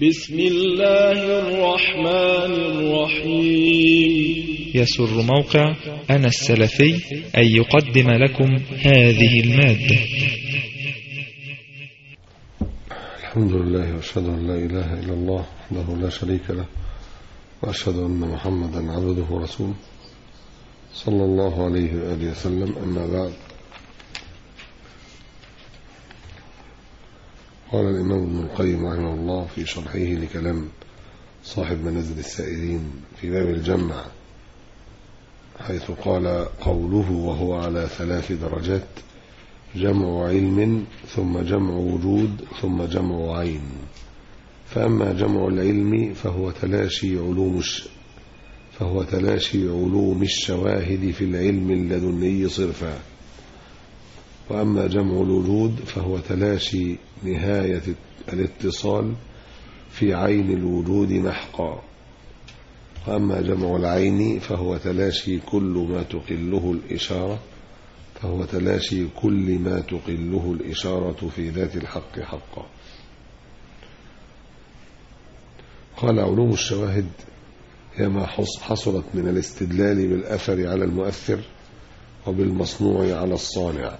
بسم الله الرحمن الرحيم يسر موقع أنا السلفي أن يقدم لكم هذه المادة الحمد لله واشهد ان لا اله الا الله وحده لا شريك له واشهد ان محمدا عبده ورسوله صلى الله عليه واله وسلم اما بعد قال الامام ابن القيم رحمه الله في شرحه لكلام صاحب منازل السائرين في باب الجمع حيث قال قوله وهو على ثلاث درجات جمع علم ثم جمع وجود ثم جمع عين فأما جمع العلم فهو تلاشي علوم الش... فهو تلاشي علوم الشواهد في العلم اللدني صرفا وأما جمع الوجود فهو تلاشي نهاية الاتصال في عين الوجود محقا وأما جمع العين فهو تلاشي كل ما تقله الإشارة فهو تلاشي كل ما تقله الإشارة في ذات الحق حقا قال علوم الشواهد هي ما حصلت من الاستدلال بالأثر على المؤثر وبالمصنوع على الصانع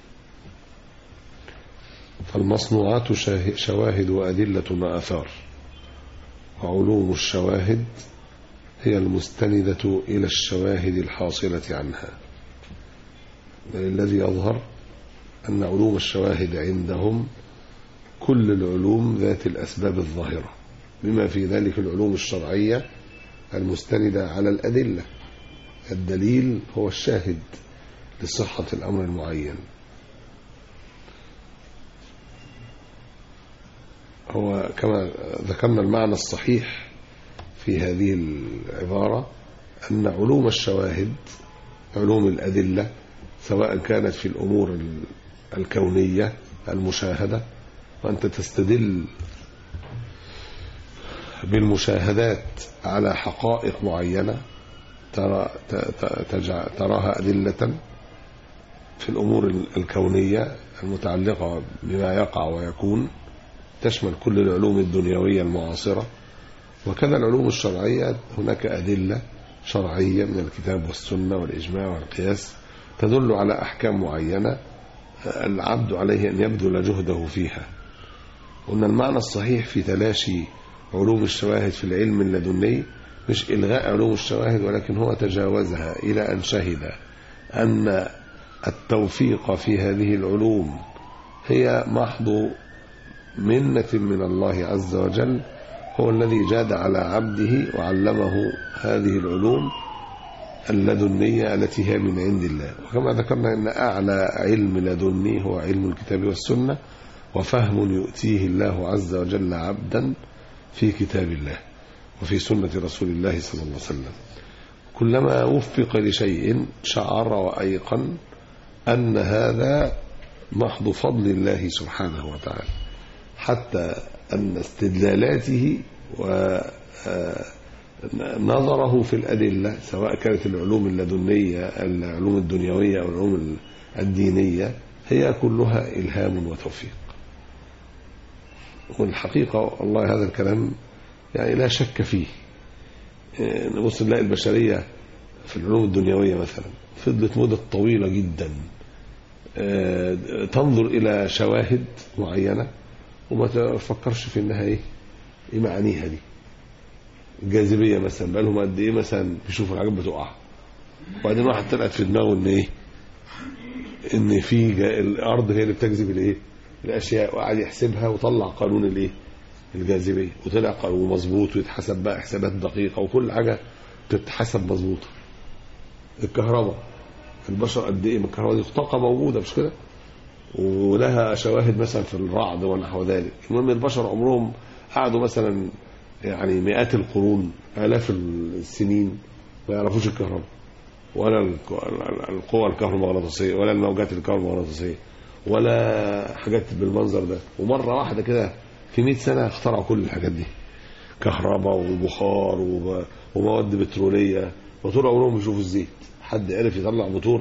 فالمصنوعات شواهد وأدلة وآثار وعلوم الشواهد هي المستندة إلى الشواهد الحاصلة عنها بل الذي يظهر أن علوم الشواهد عندهم كل العلوم ذات الأسباب الظاهرة بما في ذلك العلوم الشرعية المستندة على الأدلة الدليل هو الشاهد لصحة الأمر المعين هو كما ذكرنا المعنى الصحيح في هذه العبارة أن علوم الشواهد علوم الأدلة سواء كانت في الأمور الكونية المشاهدة وأنت تستدل بالمشاهدات على حقائق معينة ترى تراها أدلة في الأمور الكونية المتعلقة بما يقع ويكون تشمل كل العلوم الدنيوية المعاصرة وكذا العلوم الشرعية هناك أدلة شرعية من الكتاب والسنة والإجماع والقياس تدل على أحكام معينة العبد عليه أن يبذل جهده فيها قلنا المعنى الصحيح في تلاشي علوم الشواهد في العلم اللدني مش إلغاء علوم الشواهد ولكن هو تجاوزها إلى أن شهد أن التوفيق في هذه العلوم هي محض منة من الله عز وجل هو الذي جاد على عبده وعلمه هذه العلوم اللدنية التي هي من عند الله وكما ذكرنا أن أعلى علم لدني هو علم الكتاب والسنة وفهم يؤتيه الله عز وجل عبدا في كتاب الله وفي سنة رسول الله صلى الله عليه وسلم كلما وفق لشيء شعر وأيقن أن هذا محض فضل الله سبحانه وتعالى حتى أن استدلالاته و نظره في الأدلة سواء كانت العلوم اللدنية العلوم الدنيوية أو العلوم الدينية هي كلها إلهام وتوفيق والحقيقة والله هذا الكلام يعني لا شك فيه نبص نلاقي البشرية في العلوم الدنيوية مثلا فضلت مدة طويلة جدا تنظر إلى شواهد معينة وما تفكرش في إنها إيه إيه معانيها دي الجاذبيه مثلا بقى لهم قد ايه مثلا بيشوفوا الحاجات بتقع وبعدين واحد طلعت في دماغه ان ايه ان في الارض هي اللي بتجذب الايه الاشياء وقعد يحسبها وطلع قانون الايه الجاذبيه وطلع قانون مظبوط ويتحسب بقى حسابات دقيقه وكل حاجه تتحسب مظبوطه الكهرباء البشر قد ايه من الكهرباء دي طاقه موجوده مش كده ولها شواهد مثلا في الرعد ونحو ذلك المهم البشر عمرهم قعدوا مثلا يعني مئات القرون آلاف السنين ما يعرفوش الكهرباء ولا القوى الكهرومغناطيسية ولا الموجات الكهرومغناطيسية ولا حاجات بالمنظر ده ومرة واحدة كده في 100 سنة اخترعوا كل الحاجات دي كهرباء وبخار ومواد بترولية وطول عمرهم بيشوفوا الزيت حد عرف يطلع موتور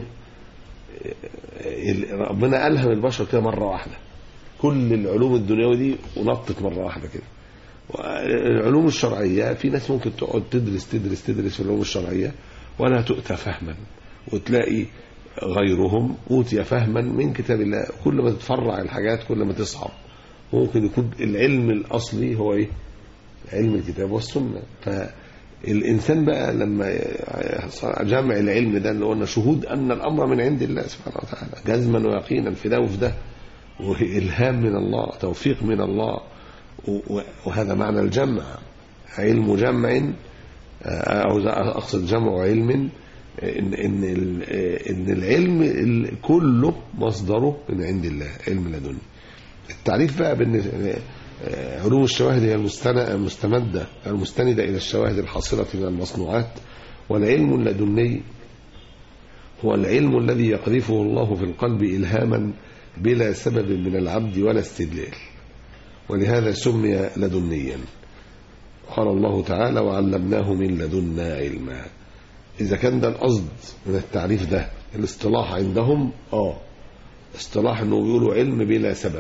ربنا ألهم البشر كده مرة واحدة كل العلوم الدنيوية دي ونطت مرة واحدة كده العلوم الشرعية في ناس ممكن تقعد تدرس تدرس تدرس في العلوم الشرعية ولا تؤتى فهما وتلاقي غيرهم أوتي فهما من كتاب الله كل ما تتفرع الحاجات كل ما تصعب ممكن يكون العلم الأصلي هو إيه علم الكتاب والسنة فالإنسان بقى لما جمع العلم ده اللي قلنا شهود أن الأمر من عند الله سبحانه وتعالى جزما ويقينا في ده وفي ده وإلهام من الله توفيق من الله و- وهذا معنى الجمع علم جمع أو أقصد جمع علم إن إن ال- إن العلم ال- كله مصدره من عند الله علم لدني التعريف بقى بان آه، علوم الشواهد هي المستن- المستمدة المستندة إلى الشواهد الحاصلة من المصنوعات والعلم اللدني هو العلم الذي يقذفه الله في القلب إلهاما بلا سبب من العبد ولا استدلال ولهذا سمي لدنيا قال الله تعالى وعلمناه من لدنا علما إذا كان ده القصد من التعريف ده الاصطلاح عندهم آه اصطلاح انه بيقولوا علم بلا سبب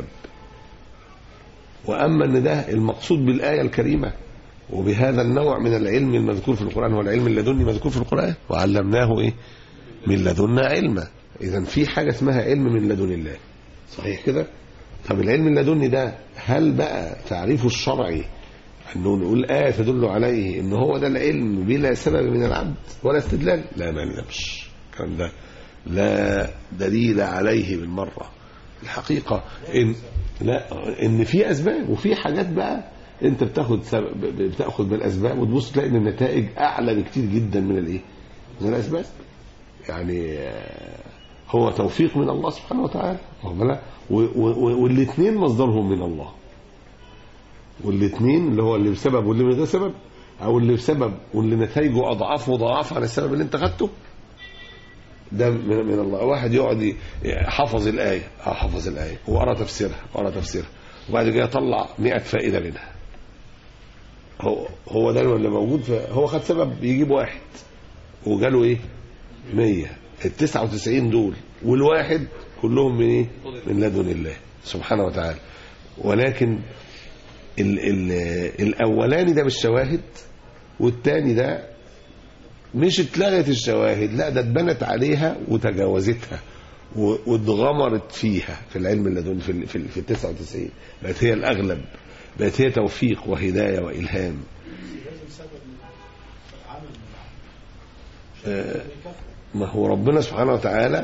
واما ان ده المقصود بالايه الكريمه وبهذا النوع من العلم المذكور في القران هو العلم اللدني مذكور في القران وعلمناه ايه من لدنا علما اذا في حاجه اسمها علم من لدن الله صحيح كده طب العلم اللدني ده هل بقى تعريفه الشرعي انه نقول آية تدل عليه ان هو ده العلم بلا سبب من العبد ولا استدلال لا ما نلمش الكلام ده لا دليل عليه بالمرة الحقيقة إن لا إن في أسباب وفي حاجات بقى أنت بتاخد سبب بتاخد بالأسباب وتبص تلاقي إن النتائج أعلى بكتير جدا من الإيه؟ من الأسباب يعني آه، هو توفيق من الله سبحانه وتعالى واخد بالك؟ و- و- والاثنين مصدرهم من الله والاثنين اللي هو اللي بسبب واللي من غير سبب او اللي بسبب واللي نتائجه اضعاف وضعاف عن السبب اللي انت خدته ده من, من الله واحد يقعد ي- حفظ الآية اه حفظ الآية وقرا تفسيرها وقرا تفسيرها وبعد كده طلع 100 فائدة منها هو هو ده اللي موجود في هو خد سبب يجيب واحد وجاله ايه 100 ال 99 دول والواحد كلهم من ايه من لدن الله سبحانه وتعالى ولكن ال ال الاولاني ده بالشواهد والتاني ده مش اتلغت الشواهد لا ده اتبنت عليها وتجاوزتها و- واتغمرت فيها في العلم اللدني في ال- في, ال- في ال 99 بقت هي الاغلب بقت هي توفيق وهدايه والهام آه، ما هو ربنا سبحانه وتعالى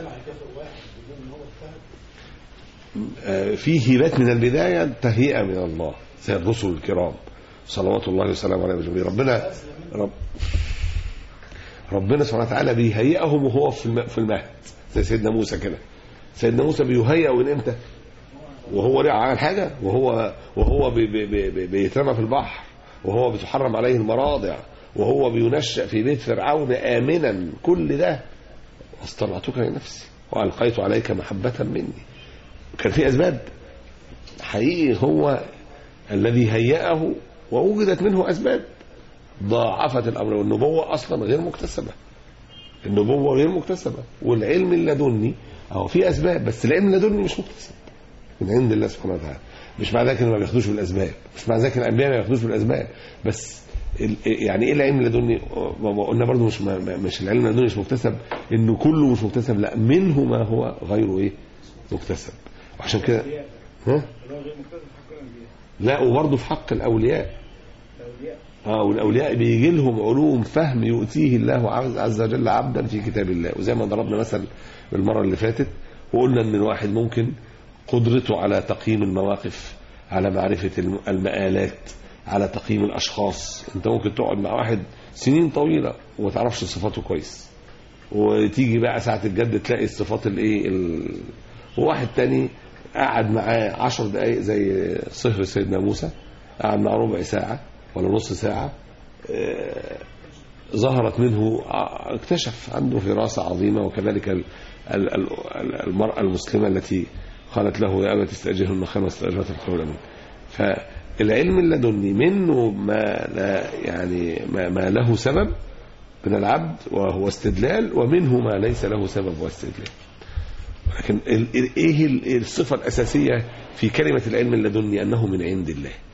آه، في هبات من البدايه تهيئه من الله زي الرسل الكرام صلوات الله وسلامه عليهم اجمعين ربنا رب ربنا سبحانه وتعالى بيهيئهم وهو في الم- في المهد زي سيدنا موسى كده سيدنا موسى بيهيئ من امتى وهو رجع عمل حاجه وهو وهو بي بي بي بي بيترمى في البحر وهو بتحرم عليه المراضع وهو بينشأ في بيت فرعون آمنا كل ده واصطنعتك لنفسي وألقيت عليك محبة مني كان في أسباب حقيقي هو الذي هيأه ووجدت منه أسباب ضاعفت الأمر والنبوة أصلا غير مكتسبة النبوة غير مكتسبة والعلم اللدني أهو في أسباب بس العلم اللدني مش مكتسب من عند الله سبحانه وتعالى مش معنى ذلك إنه ما بياخدوش بالأسباب مش معنى ذلك إن الأنبياء ما بياخدوش بالأسباب بس ال- يعني ايه العلم اللدني ما- ما قلنا برضو مش ما- ما- مش العلم اللدني مش مكتسب انه كله مش مكتسب لا منه ما هو غير ايه مكتسب وعشان كده ها لا وبرضه في حق الاولياء اه والاولياء بيجي لهم علوم فهم يؤتيه الله عز عز وجل عبدا في كتاب الله وزي ما ضربنا مثل المره اللي فاتت وقلنا ان الواحد ممكن قدرته على تقييم المواقف على معرفه الم- المآلات على تقييم الاشخاص انت ممكن تقعد مع واحد سنين طويله وما تعرفش صفاته كويس وتيجي بقى ساعه الجد تلاقي الصفات الايه ال... وواحد تاني قعد معاه عشر دقايق زي صهر سيدنا موسى قعد معاه ربع ساعه ولا نص ساعه آه، ظهرت منه ع- اكتشف عنده فراسة عظيمة وكذلك ال- ال- ال- المرأة المسلمة التي قالت له يا أبت استأجره النخل واستأجرت القول أمين فالعلم اللدني منه ما لا يعني ما, ما له سبب من العبد وهو استدلال ومنه ما ليس له سبب واستدلال لكن ال- ال- ايه ال- الصفة الأساسية في كلمة العلم اللدني أنه من عند الله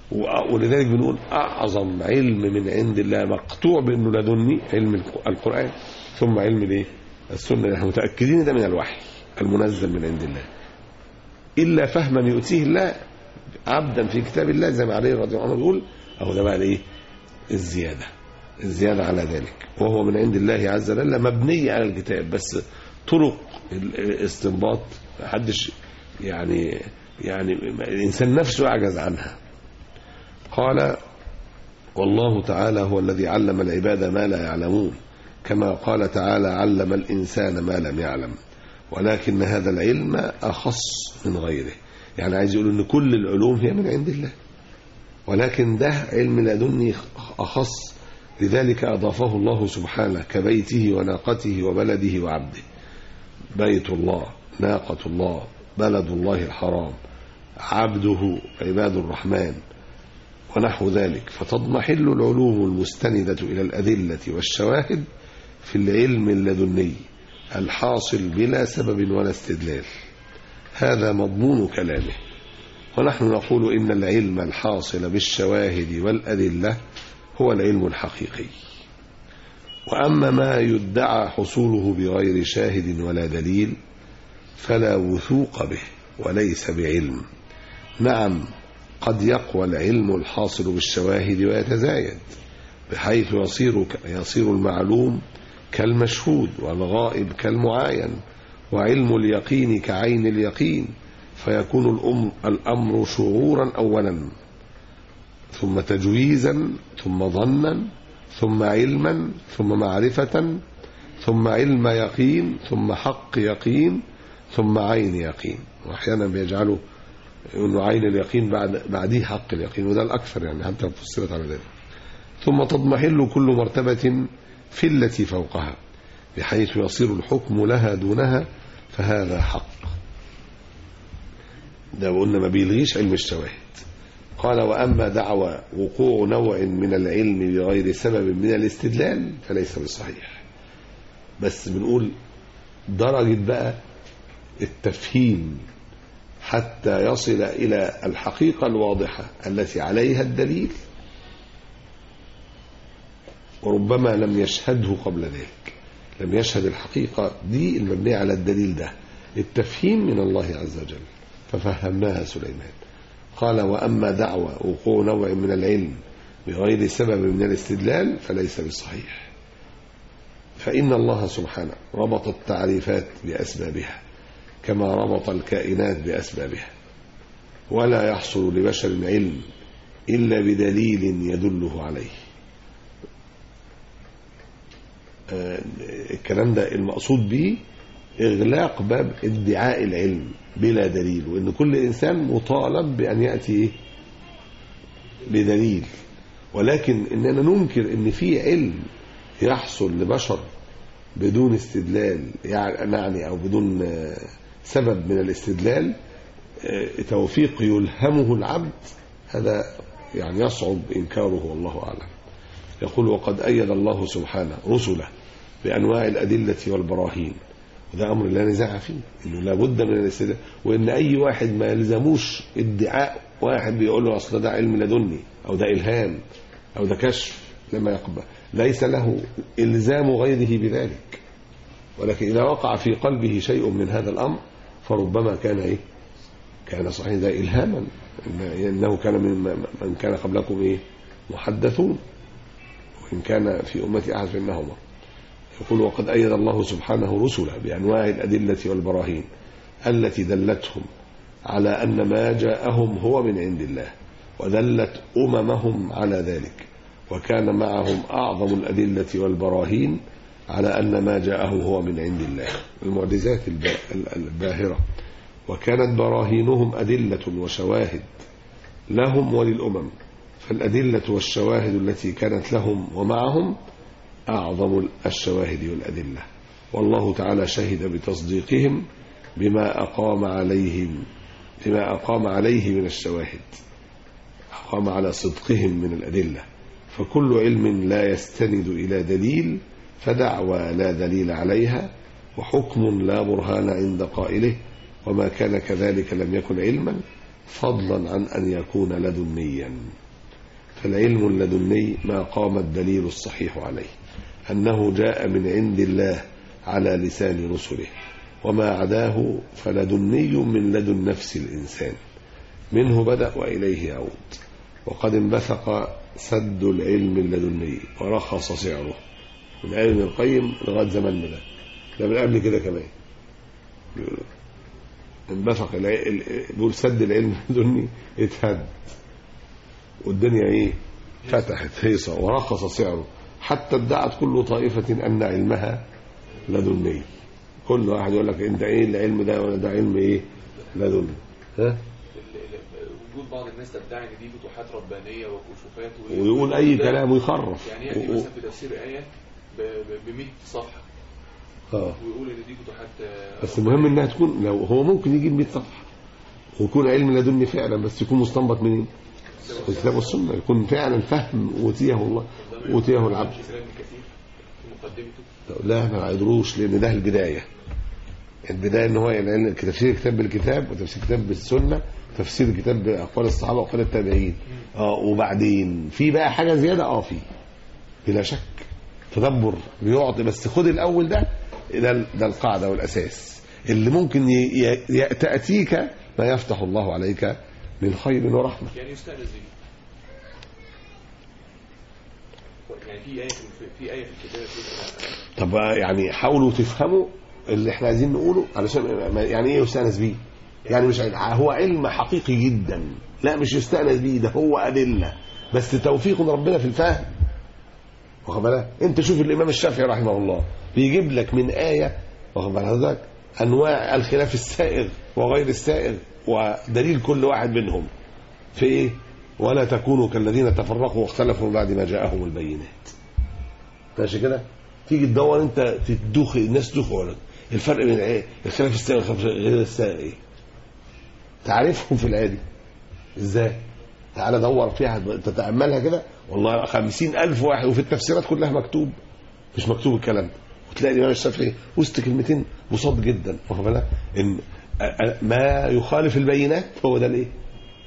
و- ولذلك بنقول أعظم علم من عند الله مقطوع بأنه لدني علم الق- القرآن ثم علم الايه السنة نحن متأكدين ده من الوحي المنزل من عند الله إلا فهما يؤتيه الله عبدا في كتاب الله زي ما عليه رضي الله عنه بيقول أهو ده بقى الايه الزيادة الزيادة على ذلك وهو من عند الله عز وجل مبني على الكتاب بس طرق الاستنباط محدش يعني يعني الإنسان نفسه أعجز عنها قال والله تعالى هو الذي علم العباد ما لا يعلمون كما قال تعالى علم الإنسان ما لم يعلم ولكن هذا العلم أخص من غيره يعني عايز يقول أن كل العلوم هي من عند الله ولكن ده علم لدني أخص لذلك أضافه الله سبحانه كبيته وناقته وبلده وعبده بيت الله ناقة الله بلد الله الحرام عبده عباد الرحمن ونحو ذلك فتضمحل العلوم المستندة إلى الأدلة والشواهد في العلم اللدني الحاصل بلا سبب ولا استدلال هذا مضمون كلامه ونحن نقول إن العلم الحاصل بالشواهد والأدلة هو العلم الحقيقي وأما ما يدعى حصوله بغير شاهد ولا دليل فلا وثوق به وليس بعلم نعم قد يقوى العلم الحاصل بالشواهد ويتزايد بحيث يصير يصير المعلوم كالمشهود والغائب كالمعاين وعلم اليقين كعين اليقين فيكون الأمر, الأمر شعورا أولا ثم تجويزا ثم ظنا ثم علما ثم معرفة ثم علم يقين ثم حق يقين ثم عين يقين وأحيانا بيجعلوا انه عين اليقين بعد بعديه حق اليقين وده الاكثر يعني حتى فسرت على ذلك ثم تضمحل كل مرتبة في التي فوقها بحيث يصير الحكم لها دونها فهذا حق ده قلنا ما بيلغيش علم الشواهد قال وأما دعوى وقوع نوع من العلم بغير سبب من الاستدلال فليس بصحيح بس بنقول درجة بقى التفهيم حتى يصل إلى الحقيقة الواضحة التي عليها الدليل وربما لم يشهده قبل ذلك لم يشهد الحقيقة دي المبنية على الدليل ده التفهيم من الله عز وجل ففهمناها سليمان قال وأما دعوى وقوع نوع من العلم بغير سبب من الاستدلال فليس بصحيح فإن الله سبحانه ربط التعريفات بأسبابها كما ربط الكائنات بأسبابها ولا يحصل لبشر علم إلا بدليل يدله عليه آه، الكلام ده المقصود به إغلاق باب ادعاء العلم بلا دليل وإن كل إنسان مطالب بأن يأتي إيه؟ بدليل ولكن إننا ننكر إن في علم يحصل لبشر بدون استدلال يعني أو بدون آه، سبب من الاستدلال آه، توفيق يلهمه العبد هذا يعني يصعب إنكاره والله أعلم يقول وقد أيد الله سبحانه رسله بأنواع الأدلة والبراهين وده أمر لا نزاع فيه إنه لابد من الاستدلال وإن أي واحد ما يلزموش ادعاء واحد بيقول له أصل ده علم لدني أو ده إلهام أو ده كشف لما يقبل ليس له إلزام غيره بذلك ولكن إذا وقع في قلبه شيء من هذا الأمر فربما كان إيه كان صحيح ده إلهاما إن- إنه كان من من كان قبلكم إيه محدثون وإن كان في أمتي أحد فإنهما يقول وقد أيد الله سبحانه رسله بأنواع الأدلة والبراهين التي دلتهم على أن ما جاءهم هو من عند الله ودلت أممهم على ذلك وكان معهم أعظم الأدلة والبراهين على أن ما جاءهم هو من عند الله المعجزات الب- الباهرة وكانت براهينهم أدلة وشواهد لهم وللأمم فالأدلة والشواهد التي كانت لهم ومعهم أعظم الشواهد والأدلة والله تعالى شهد بتصديقهم بما أقام عليهم بما أقام عليه من الشواهد أقام على صدقهم من الأدلة فكل علم لا يستند إلى دليل فدعوى لا دليل عليها وحكم لا برهان عند قائله وما كان كذلك لم يكن علما فضلا عن أن يكون لدنيا فالعلم اللدني ما قام الدليل الصحيح عليه أنه جاء من عند الله على لسان رسله وما عداه فلدني من لدن نفس الإنسان منه بدأ وإليه يعود وقد انبثق سد العلم اللدني ورخص سعره من علم القيم لغاية زماننا ده ده من قبل كده كمان بيقول انبثق الع- ال- بيقول سد العلم اللدني اتهد والدنيا ايه فتحت هيصة ورخص سعره حتى ادعت كل طائفة أن علمها لدني كل واحد يقول لك انت ايه العلم ده ولا ده علم ايه لدني ها ال- ال- وجود بعض الناس تدعي ان دي فتوحات ربانيه وكشوفات و- ويقول اي ده- كلام ويخرف يعني ياتي و- و- مثلا في تفسير ايه ب 100 صفحه اه ويقول ان دي فتوحات آه، بس المهم انها تكون لو هو ممكن يجيب 100 صفحه ويكون علم لدني فعلا بس يكون مستنبط منين؟ من الكتاب والسنه يكون فعلا فهم اوتيه الله اوتيه العبد مش كلام كثير في مقدمته لا ما قدروش لان ده البدايه البدايه ان هو يعني تفسير الكتاب بالكتاب وتفسير الكتاب بالسنه تفسير الكتاب باقوال الصحابه واقوال التابعين اه وبعدين في بقى حاجه زياده اه في بلا شك تدبر بيعطي بس خد الاول ده ده ده القاعده والاساس اللي ممكن ي- ي- ي- تاتيك ما يفتح الله عليك من خير ورحمه يعني يستانس بيه يعني في ايه في, في ايه في الكتاب في طب يعني حاولوا تفهموا اللي احنا عايزين نقوله علشان ما- يعني ايه يستانس بيه يعني مش علم هو علم حقيقي جدا لا مش يستانس بيه ده هو ادله بس توفيق من ربنا في الفهم واخد بالك انت شوف الامام الشافعي رحمه الله بيجيب لك من ايه واخد بالك حضرتك انواع الخلاف السائغ وغير السائغ ودليل كل واحد منهم في ايه ولا تكونوا كالذين تفرقوا واختلفوا من بعد ما جاءهم البينات ماشي كده تيجي تدور انت تدوخ الناس تدوخ ولا الفرق بين ايه الخلاف السائغ والخلاف غير السائغ ايه تعرفهم في الايه دي ازاي تعالى دور فيها تتاملها كده والله خمسين الف واحد وفي التفسيرات كلها مكتوب مش مكتوب الكلام ده وتلاقي الامام الشافعي وسط كلمتين بساط جدا واخد بالك ان أ- أ- ما يخالف البينات هو ده الايه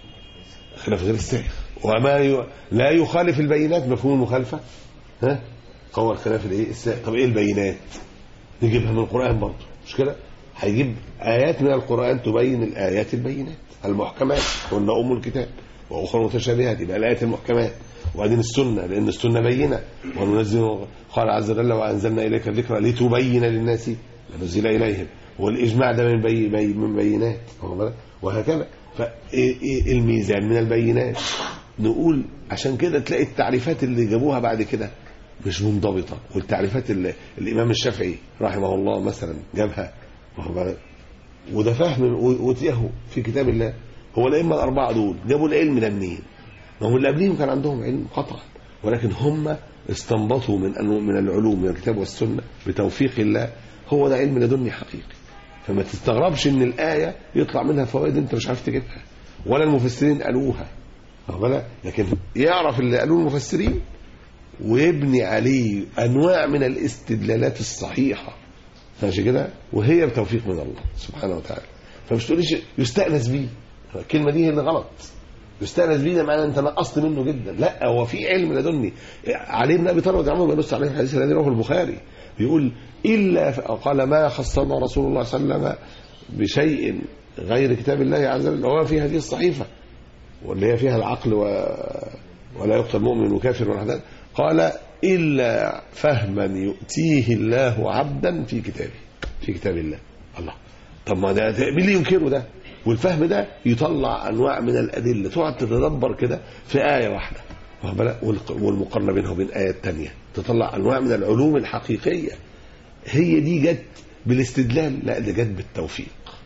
خلاف غير السائغ وما ي... لا يخالف البينات مفهوم المخالفه ها هو الخلاف الايه السائغ طب ايه البينات نجيبها من القران برضه مش كده هيجيب ايات من القران تبين الايات البينات المحكمات قلنا ام الكتاب واخرى متشابهات يبقى الايات المحكمات وبعدين السنه لان السنه بينه وننزل قال عز وجل وانزلنا اليك الذكر لتبين للناس ما نزل اليهم والاجماع ده من بي بي من بينات واخد بالك؟ وهكذا فايه الميزان من البينات نقول عشان كده تلاقي التعريفات اللي جابوها بعد كده مش منضبطه والتعريفات اللي الامام الشافعي رحمه الله مثلا جابها واخد بالك؟ وده فهم اوتيه في كتاب الله هو الائمه الاربعه دول جابوا العلم ده منين؟ ما هو اللي قبليهم كان عندهم علم قطعا ولكن هم استنبطوا من انه من العلوم من الكتاب والسنه بتوفيق الله هو ده علم لدني حقيقي فما تستغربش ان الايه يطلع منها فوائد انت مش عارف تجيبها ولا المفسرين قالوها واخد بالك؟ لكن يعرف اللي قالوه المفسرين ويبني عليه انواع من الاستدلالات الصحيحه ماشي كده وهي بتوفيق من الله سبحانه وتعالى فمش تقوليش يستأنس بيه الكلمه دي هي اللي غلط يستأنس بيه ده معناه انت نقصت منه جدا لا هو في علم لدني علي بن ابي طالب رضي الله عنه بينص عليه الحديث الذي رواه البخاري بيقول الا ف- قال ما خصنا رسول الله صلى الله عليه وسلم بشيء غير كتاب الله عز وجل وما في هذه الصحيفه واللي هي فيها العقل و... ولا يقتل مؤمن وكافر ولا حاجة. قال إلا فهما يؤتيه الله عبدا في كتابه في كتاب الله الله طب ما ده ده- مين اللي ينكره ده والفهم ده يطلع أنواع من الأدلة تقعد تتدبر كده في آية واحدة واخد بالك؟ والق- والمقارنة بينها وبين آيات تانية تطلع أنواع من العلوم الحقيقية هي دي جت بالاستدلال لا ده جت بالتوفيق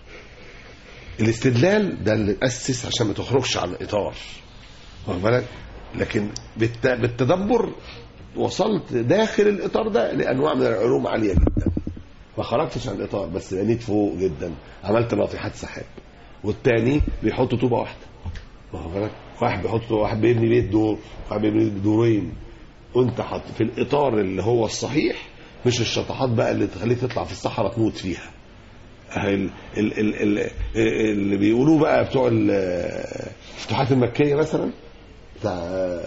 الاستدلال ده اللي أسس عشان ما تخرجش عن الإطار واخد بالك لكن بالت... بالتدبر وصلت داخل الاطار ده لانواع من العلوم عاليه جدا ما خرجتش عن الاطار بس بنيت فوق جدا عملت ناطحات سحاب والتاني بيحط طوبه واحده واخد بالك واحد بيحط واحد بيبني بيت دور واحد بيبني دورين وانت حط في الاطار اللي هو الصحيح مش الشطحات بقى اللي تخليك تطلع في الصحراء تموت فيها ال- ال- ال- ال- اللي بيقولوه بقى بتوع ال- الفتوحات المكيه مثلا بتاع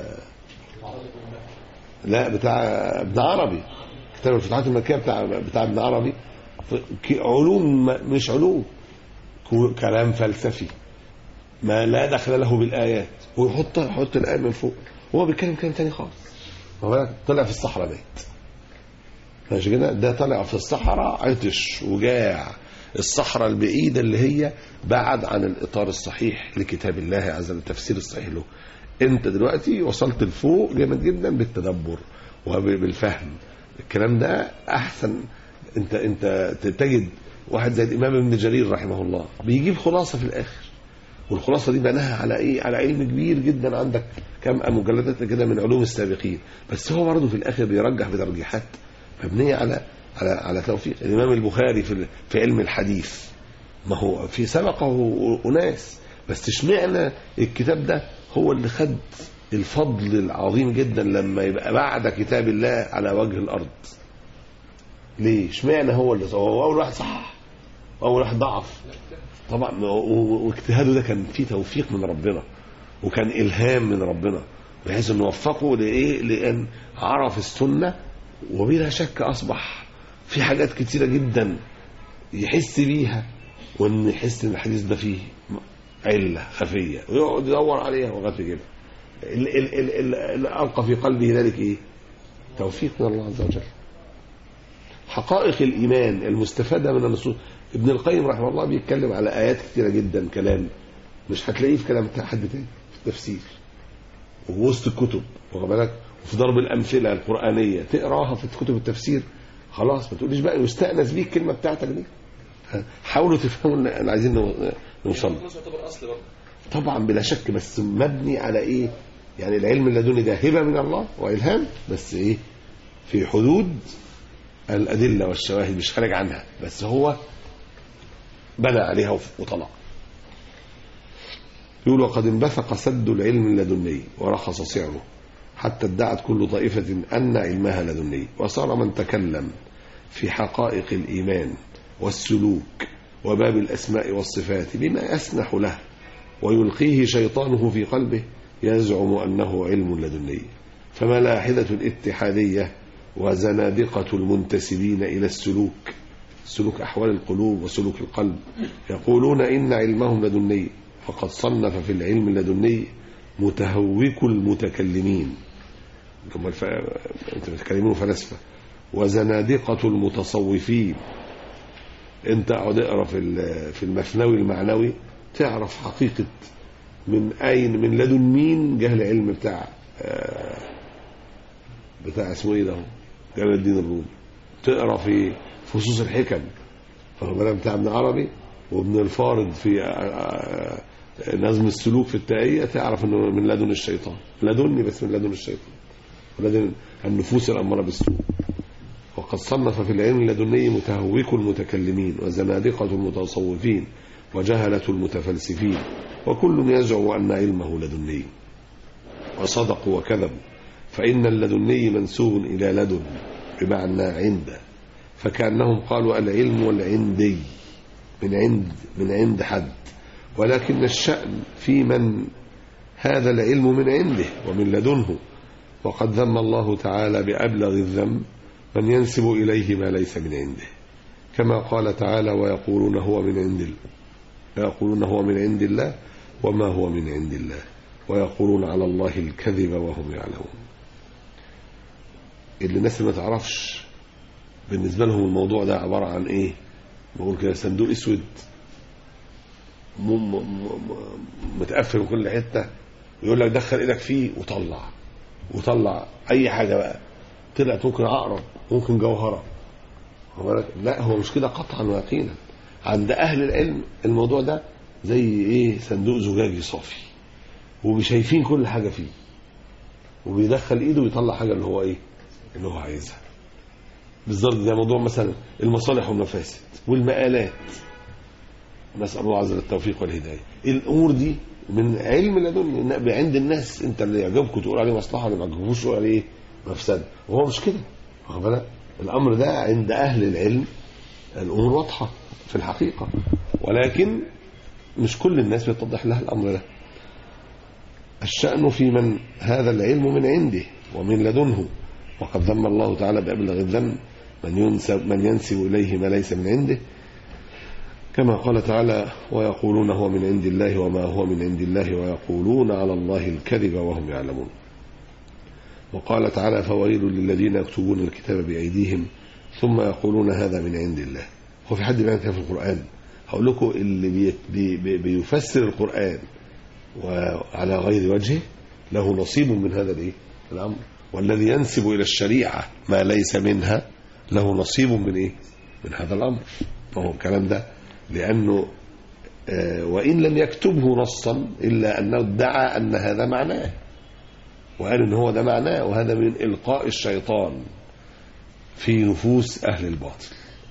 لا بتاع ابن عربي كتاب الفتوحات المكيه بتاع بتاع ابن عربي ف- ك- علوم ما- مش علوم كو- كلام فلسفي ما لا دخل له بالايات ويحط يحط الايه من فوق هو بيتكلم كلام تاني خالص هو بالك طلع في الصحراء مات ماشي كده ده طلع في الصحراء عطش وجاع الصحراء البعيدة اللي هي بعد عن الإطار الصحيح لكتاب الله عز وجل التفسير الصحيح له أنت دلوقتي وصلت لفوق جامد جدا بالتدبر وبالفهم الكلام ده أحسن أنت أنت تجد واحد زي الإمام ابن جرير رحمه الله بيجيب خلاصة في الآخر والخلاصة دي بناها على إيه على علم كبير جدا عندك كم مجلدات كده من علوم السابقين بس هو برضه في الآخر بيرجح بترجيحات مبنية على على على توفيق الإمام البخاري في في علم الحديث ما هو في سبقه أناس بس اشمعنى الكتاب ده هو اللي خد الفضل العظيم جدا لما يبقى بعد كتاب الله على وجه الأرض ليه اشمعنى هو اللي هو أول واحد صح أول واحد ضعف طبعا و- و- واجتهاده ده كان فيه توفيق من ربنا وكان إلهام من ربنا بحيث انه وفقه لايه لان عرف السنه وبلا شك اصبح في حاجات كتيره جدا يحس بيها وان يحس ان الحديث ده فيه عله خفيه ويقعد يدور عليها لغايه كده ال- ال- ال- ال- اللي القى في قلبه ذلك ايه؟ توفيق من الله عز وجل. حقائق الايمان المستفاده من النصوص ابن القيم رحمه الله بيتكلم على ايات كتيره جدا كلام مش هتلاقيه في كلام حد تاني في التفسير ووسط الكتب واخد بالك وفي ضرب الامثله القرانيه تقراها في كتب التفسير خلاص ما تقوليش بقى يستانس بيك الكلمه بتاعتك دي ها، حاولوا تفهموا اللي اللي عايزين نو- نوصل له. النص يعتبر اصل برضه طبعا بلا شك بس مبني على ايه يعني العلم اللدني ده هبه من الله والهام بس ايه في حدود الادله والشواهد مش خارج عنها بس هو بنى عليها وف- وطلع يقول وقد انبثق سد العلم اللدني ورخص سعره حتى ادعت كل طائفة أن علمها لدني وصار من تكلم في حقائق الإيمان والسلوك وباب الأسماء والصفات بما يسنح له ويلقيه شيطانه في قلبه يزعم أنه علم لدني فملاحدة الاتحادية وزنادقة المنتسبين إلى السلوك سلوك أحوال القلوب وسلوك القلب يقولون إن علمهم لدني فقد صنف في العلم اللدني متهوك المتكلمين هم الف... انت بتكلمون فلاسفه وزنادقه المتصوفين انت اقعد اقرا في ال- في المثنوي المعنوي تعرف حقيقه من اين من لدن مين جه العلم بتاع آه، بتاع اسمه ايه ده هو؟ جلال الدين الرومي تقرا في فصوص الحكم واخد بالك بتاع ابن عربي وابن الفارض في آه، آه، نظم السلوك في التائية تعرف انه من لدن الشيطان لدني بس من لدن الشيطان ولدن النفوس الأمارة بالسوء وقد صنف في العلم اللدني متهوك المتكلمين وزنادقة المتصوفين وجهلة المتفلسفين وكل يزعم أن علمه لدني وصدقوا وكذبوا فإن اللدني منسوب إلى لدن بمعنى عند فكأنهم قالوا العلم والعندي من عند من عند حد ولكن الشأن في من هذا العلم من عنده ومن لدنه وقد ذم الله تعالى بأبلغ الذم من ينسب إليه ما ليس من عنده كما قال تعالى ويقولون هو من عند الله ويقولون هو من عند الله وما هو من عند الله ويقولون على الله الكذب وهم يعلمون اللي الناس ما تعرفش بالنسبة لهم الموضوع ده عبارة عن ايه بقول كده صندوق اسود م- م- م- متقفل من كل حته ويقول لك دخل ايدك فيه وطلع وطلع اي حاجه بقى طلعت ممكن عقرب ممكن جوهره واخد بالك؟ لا هو مش كده قطعا ويقينا عند اهل العلم الموضوع ده زي ايه صندوق زجاجي صافي وشايفين كل حاجه فيه وبيدخل ايده ويطلع حاجه اللي هو ايه اللي هو عايزها بالظبط زي موضوع مثلا المصالح والمفاسد والمآلات نسأل الله عز وجل التوفيق والهداية الأمور دي من علم لدني عند الناس انت اللي يعجبكم تقول عليه مصلحة اللي ما يعجبكوش تقول عليه مفسدة وهو مش كده واخد بالك الأمر ده عند أهل العلم الأمور واضحة في الحقيقة ولكن مش كل الناس بتتضح لها الأمر ده الشأن في من هذا العلم من عنده ومن لدنه وقد ذم الله تعالى بأبلغ الذم من ينسب, من ينسب إليه ما ليس من عنده كما قال تعالى ويقولون هو من عند الله وما هو من عند الله ويقولون على الله الكذب وهم يعلمون وقال تعالى فويل للذين يكتبون الكتاب بأيديهم ثم يقولون هذا من عند الله هو في حد بيعمل كده في القرآن هقول لكم اللي بي بي بي بيفسر القرآن وعلى غير وجهه له نصيب من هذا الايه الامر والذي ينسب الى الشريعه ما ليس منها له نصيب من ايه من هذا الامر فهو الكلام ده لانه آه، وان لم يكتبه نصا الا انه ادعى ان هذا معناه وقال ان هو ده معناه وهذا من القاء الشيطان في نفوس اهل الباطل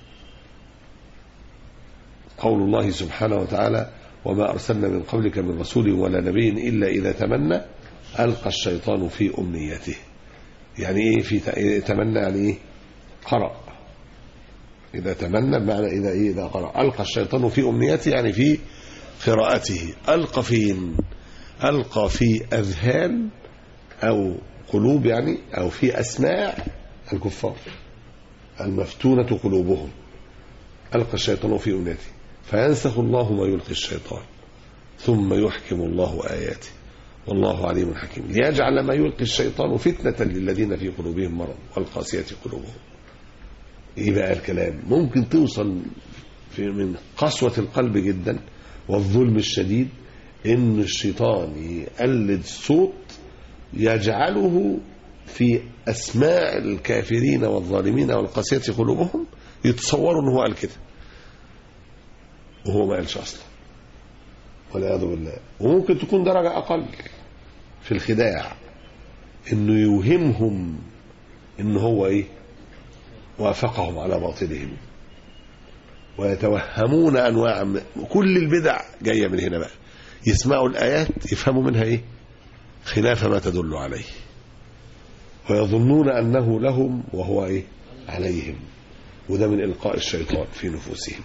قول الله سبحانه وتعالى وما أرسلنا من قبلك من رسول ولا نبي إلا إذا تمنى ألقى الشيطان في أمنيته يعني إيه في ت- تمنى يعني إيه قرأ إذا تمنى بمعنى إذا إيه إذا قرأ ألقى الشيطان في أمنيته يعني في قراءته ألقى فين ألقى في أذهان أو قلوب يعني أو في أسماع الكفار المفتونة قلوبهم ألقى الشيطان في أمنيته فينسخ الله ما يلقي الشيطان ثم يحكم الله آياته والله عليم حكيم ليجعل ما يلقي الشيطان فتنة للذين في قلوبهم مرض والقاسية قلوبهم ايه بقى الكلام ممكن توصل في من قسوة القلب جدا والظلم الشديد ان الشيطان يقلد صوت يجعله في اسماع الكافرين والظالمين والقاسية قلوبهم يتصوروا ان هو قال كده وهو ما قالش اصلا والعياذ بالله وممكن تكون درجة أقل في الخداع إنه يوهمهم إن هو إيه وافقهم على باطلهم ويتوهمون أنواع من كل البدع جاية من هنا بقى يسمعوا الآيات يفهموا منها إيه خلاف ما تدل عليه ويظنون أنه لهم وهو إيه عليهم وده من إلقاء الشيطان في نفوسهم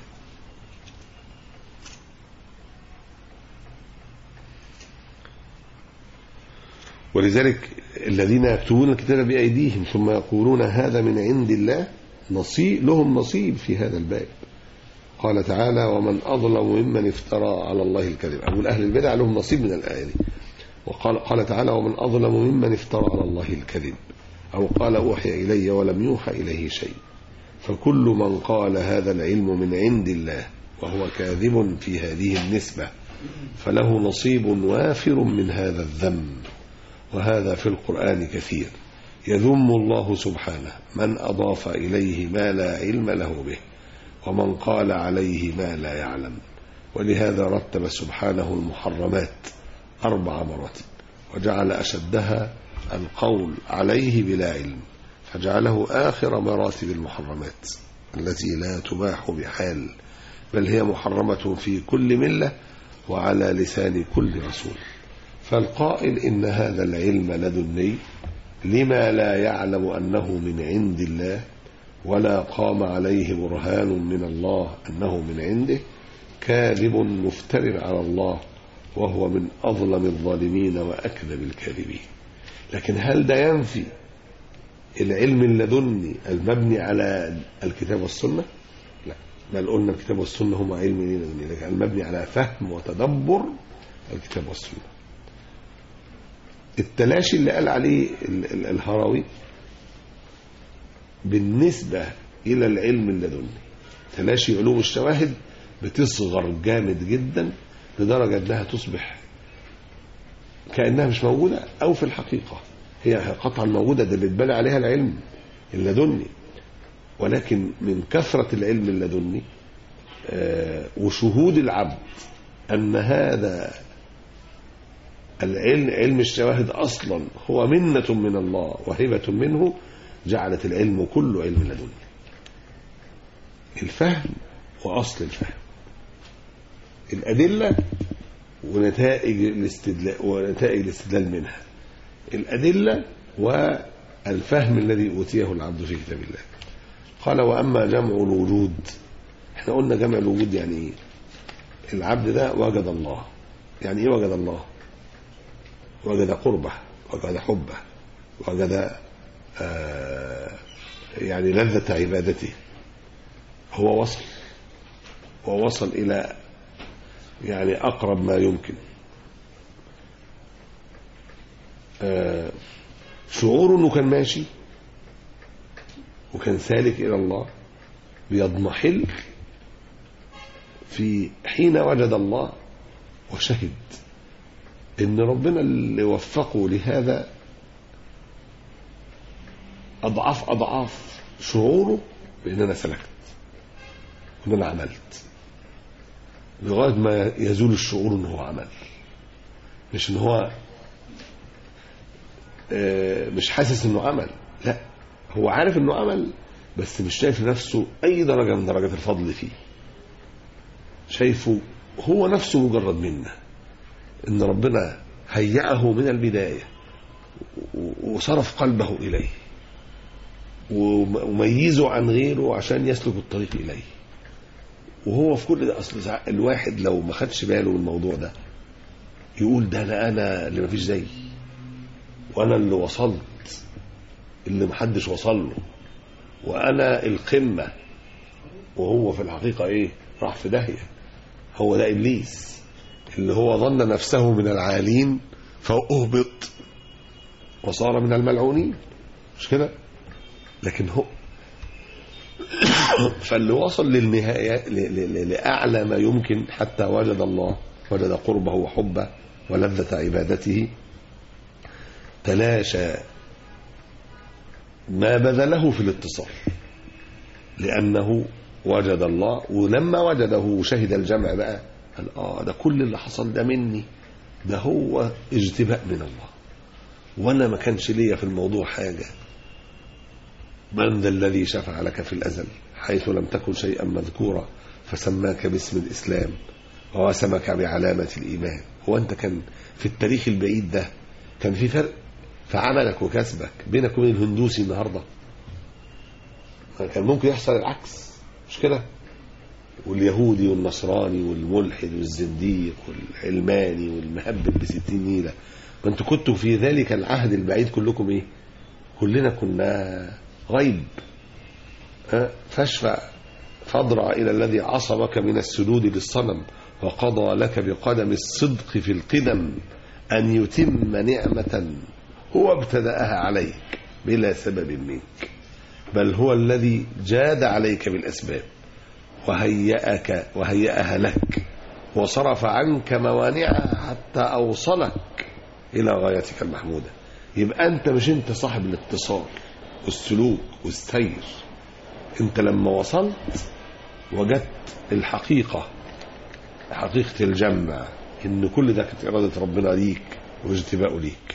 ولذلك الذين يكتبون الكتاب بأيديهم ثم يقولون هذا من عند الله نصيب لهم نصيب في هذا الباب قال تعالى ومن أظلم ممن افترى على الله الكذب أقول أهل البدع لهم نصيب من الآية دي وقال قال تعالى ومن أظلم ممن افترى على الله الكذب أو قال أوحي إلي ولم يوحى إليه شيء فكل من قال هذا العلم من عند الله وهو كاذب في هذه النسبة فله نصيب وافر من هذا الذنب وهذا في القرآن كثير يذم الله سبحانه من أضاف إليه ما لا علم له به ومن قال عليه ما لا يعلم ولهذا رتب سبحانه المحرمات أربع مراتب وجعل أشدها القول عليه بلا علم فجعله آخر مراتب المحرمات التي لا تباح بحال بل هي محرمة في كل ملة وعلى لسان كل رسول فالقائل إن هذا العلم لدني لما لا يعلم أنه من عند الله ولا قام عليه برهان من الله أنه من عنده كاذب مفتر على الله وهو من أظلم الظالمين وأكذب الكاذبين لكن هل ده ينفي العلم اللدني المبني على الكتاب والسنة لا بل قلنا الكتاب والسنة هما علم لدني لكن المبني على فهم وتدبر الكتاب والسنة التلاشي اللي قال عليه ال- ال- الهروي بالنسبة إلى العلم اللدني تلاشي علوم الشواهد بتصغر جامد جدا لدرجة أنها تصبح كأنها مش موجودة أو في الحقيقة هي قطعا موجودة ده اللي اتبنى عليها العلم اللدني ولكن من كثرة العلم اللدني آه، وشهود العبد أن هذا العلم علم الشواهد أصلا هو منة من الله وهبة منه جعلت العلم كله علم لدني الفهم وأصل الفهم الأدلة ونتائج الاستدلال ونتائج الاستدلال منها الأدلة والفهم الذي أوتيه العبد في كتاب الله قال وأما جمع الوجود احنا قلنا جمع الوجود يعني ايه العبد ده وجد الله يعني ايه وجد الله وجد قربه وجد حبه وجد آه يعني لذة عبادته هو وصل هو وصل إلى يعني أقرب ما يمكن آه شعوره أنه كان ماشي وكان سالك إلى الله بيضمحل في حين وجد الله وشهد ان ربنا اللي وفقه لهذا اضعاف اضعاف شعوره بان انا سلكت وان انا عملت لغايه ما يزول الشعور ان هو عمل مش ان هو آه، مش حاسس انه عمل لا هو عارف انه عمل بس مش شايف نفسه اي درجه من درجات الفضل فيه شايفه هو نفسه مجرد منا ان ربنا هيأه من البدايه و- وصرف قلبه اليه وم- وميزه عن غيره عشان يسلك الطريق اليه وهو في كل ده اصل ساعات الواحد لو ما خدش باله من الموضوع ده يقول ده انا انا اللي مفيش زيي وانا اللي وصلت اللي محدش وصل له وانا القمه وهو في الحقيقه ايه راح في داهيه هو ده ابليس اللي هو ظن نفسه من العالين فاهبط وصار من الملعونين مش كده لكن هو فاللي وصل للنهاية ل- ل- لأعلى ما يمكن حتى وجد الله وجد قربه وحبه ولذة عبادته تلاشى ما بذله في الاتصال لأنه وجد الله ولما وجده وشهد الجمع بقى قال آه ده كل اللي حصل ده مني ده هو اجتباء من الله وأنا ما كانش ليا في الموضوع حاجة من ذا الذي شفع لك في الأزل حيث لم تكن شيئا مذكورا فسماك باسم الإسلام ووسمك بعلامة الإيمان هو أنت كان في التاريخ البعيد ده كان في فرق في عملك وكسبك بينك وبين الهندوسي النهارده كان ممكن يحصل العكس مش كده واليهودي والنصراني والملحد والزنديق والعلماني والمهبب بستين نيلة ما انتوا كنتوا في ذلك العهد البعيد كلكم ايه كلنا كنا غيب ها؟ فاشفع فاضرع إلى الذي عصمك من السجود للصنم وقضى لك بقدم الصدق في القدم أن يتم نعمة هو ابتدأها عليك بلا سبب منك بل هو الذي جاد عليك بالأسباب وهيأك وهيأها لك وصرف عنك موانعها حتى أوصلك إلى غايتك المحمودة يبقى أنت مش أنت صاحب الاتصال والسلوك والسير أنت لما وصلت وجدت الحقيقة حقيقة الجمع إن كل ده كانت إرادة ربنا ليك واجتباؤه ليك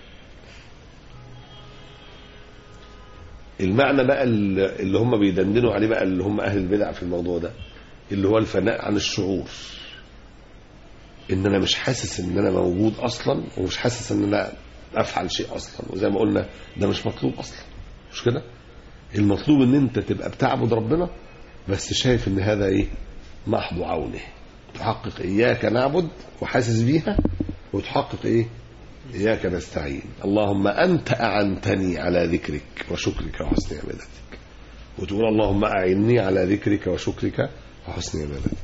المعنى بقى اللي هم بيدندنوا عليه بقى اللي هم أهل البدع في الموضوع ده اللي هو الفناء عن الشعور ان انا مش حاسس ان انا موجود اصلا ومش حاسس ان انا افعل شيء اصلا وزي ما قلنا ده مش مطلوب اصلا مش كده المطلوب ان انت تبقى بتعبد ربنا بس شايف ان هذا ايه محض عونه تحقق اياك نعبد وحاسس بيها وتحقق ايه اياك نستعين اللهم انت اعنتني على ذكرك وشكرك وحسن عبادتك وتقول اللهم اعني على ذكرك وشكرك وحسن عبادتك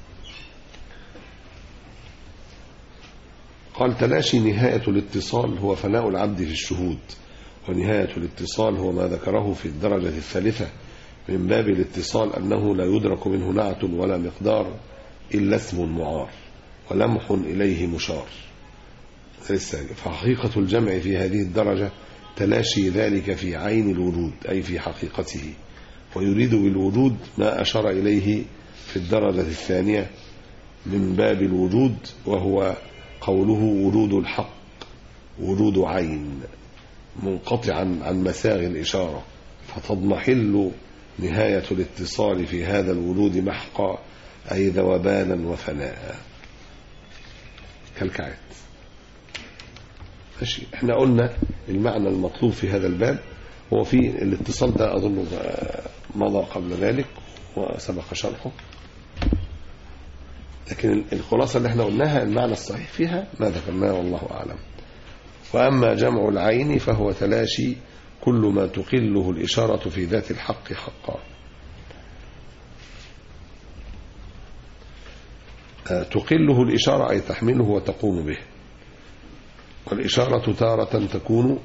قال تلاشي نهاية الاتصال هو فناء العبد في الشهود ونهاية الاتصال هو ما ذكره في الدرجة الثالثة من باب الاتصال أنه لا يدرك منه نعت ولا مقدار إلا اسم معار ولمح إليه مشار فحقيقة الجمع في هذه الدرجة تلاشي ذلك في عين الوجود أي في حقيقته ويريد بالوجود ما أشار إليه في الدرجة الثانية من باب الوجود وهو قوله وجود الحق وجود عين منقطعا عن مساغ الإشارة فتضمحل نهاية الاتصال في هذا الوجود محقا أي ذوبانا وفناء كالكعات ماشي احنا قلنا المعنى المطلوب في هذا الباب هو في الاتصال ده أظن مضى قبل ذلك وسبق شرحه لكن الخلاصة اللي احنا قلناها المعنى الصحيح فيها ما ذكرناه والله أعلم وأما جمع العين فهو تلاشي كل ما تقله الإشارة في ذات الحق حقا آه، تقله الإشارة أي تحمله وتقوم به والإشارة تارة تكون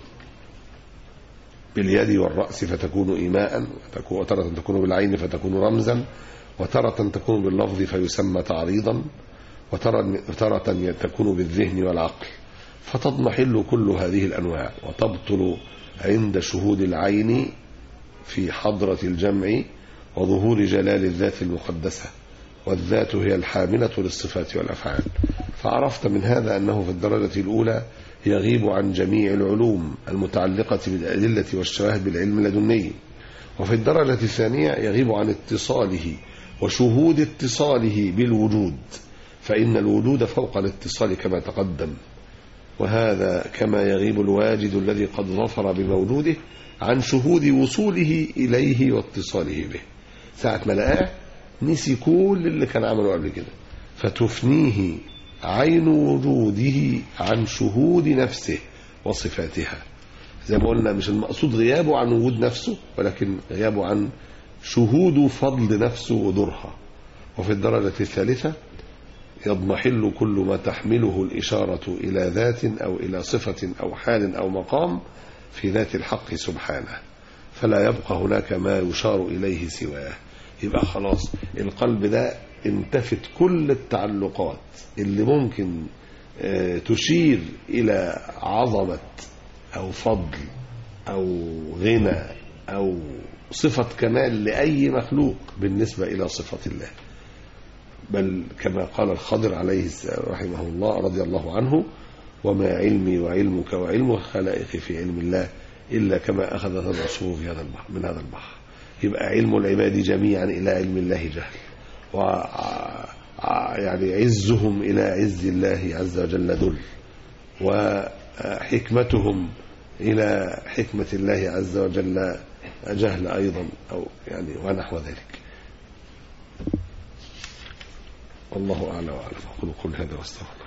باليد والرأس فتكون إيماء وتكون- وتارة تكون بالعين فتكون رمزا وتارة تكون باللفظ فيسمى تعريضا وتارة وتارة تكون بالذهن والعقل فتضمحل كل هذه الأنواع وتبطل عند شهود العين في حضرة الجمع وظهور جلال الذات المقدسة والذات هي الحاملة للصفات والأفعال فعرفت من هذا أنه في الدرجة الأولى يغيب عن جميع العلوم المتعلقة بالأدلة والشواهد بالعلم اللدني وفي الدرجة الثانية يغيب عن اتصاله وشهود اتصاله بالوجود فإن الوجود فوق الاتصال كما تقدم وهذا كما يغيب الواجد الذي قد ظفر بموجوده عن شهود وصوله إليه واتصاله به ساعة ما لقاه نسي كل اللي كان عمله قبل كده فتفنيه عين وجوده عن شهود نفسه وصفاتها زي ما قلنا مش المقصود غيابه عن وجود نفسه ولكن غيابه عن شهود فضل نفسه ودورها وفي الدرجة الثالثة يضمحل كل ما تحمله الإشارة إلى ذات أو إلى صفة أو حال أو مقام في ذات الحق سبحانه فلا يبقى هناك ما يشار إليه سواه يبقى خلاص القلب ده انتفت كل التعلقات اللي ممكن آه، تشير إلى عظمة أو فضل أو غنى أو صفة كمال لأي مخلوق بالنسبة إلى صفة الله بل كما قال الخضر عليه السلام رحمه الله رضي الله عنه وما علمي وعلمك وعلم الخلائق في علم الله إلا كما أخذت العصفور في هذا البحر من هذا البحر يبقى علم العباد جميعا إلى علم الله جهل و يعني عزهم إلى عز الله عز وجل ذل وحكمتهم إلى حكمة الله عز وجل جهل أيضا أو يعني ونحو ذلك والله أعلى وأعلم أقول كل هذا واستغفر